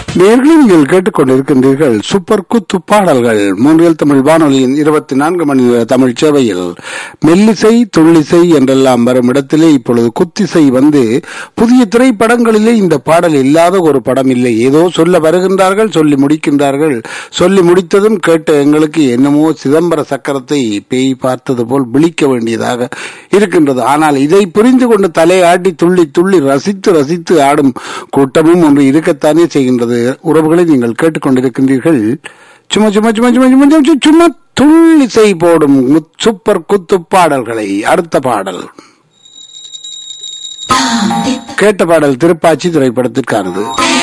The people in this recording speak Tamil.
நேர்களை நீங்கள் கேட்டுக்கொண்டிருக்கின்றீர்கள் சூப்பர் குத்து பாடல்கள் மூன்றில் தமிழ் வானொலியின் இருபத்தி நான்கு மணி நேர தமிழ் சேவையில் மெல்லிசை துள்ளிசை என்றெல்லாம் வரும் இடத்திலே இப்பொழுது குத்திசை வந்து புதிய திரைப்படங்களிலே இந்த பாடல் இல்லாத ஒரு படம் இல்லை ஏதோ சொல்ல வருகின்றார்கள் சொல்லி முடிக்கின்றார்கள் சொல்லி முடித்ததும் கேட்ட எங்களுக்கு என்னமோ சிதம்பர சக்கரத்தை பேய் பார்த்தது போல் விழிக்க வேண்டியதாக இருக்கின்றது ஆனால் இதை புரிந்து கொண்டு தலையாட்டி துள்ளி துள்ளி ரசித்து ரசித்து ஆடும் கூட்டமும் ஒன்று இருக்கத்தானே செய்கின்றது உறவுகளை நீங்கள் கேட்டுக்கொண்டிருக்கின்றீர்கள் சும்மா சும்மா சும்மா சும்மா சும்மா சும்மா சும்மா துள்ளிசை போடும் முத்- சூப்பர் குத்து பாடல்களை அடுத்த பாடல் கேட்ட பாடல் திருப்பாச்சி திரைப்படத்திற்கானது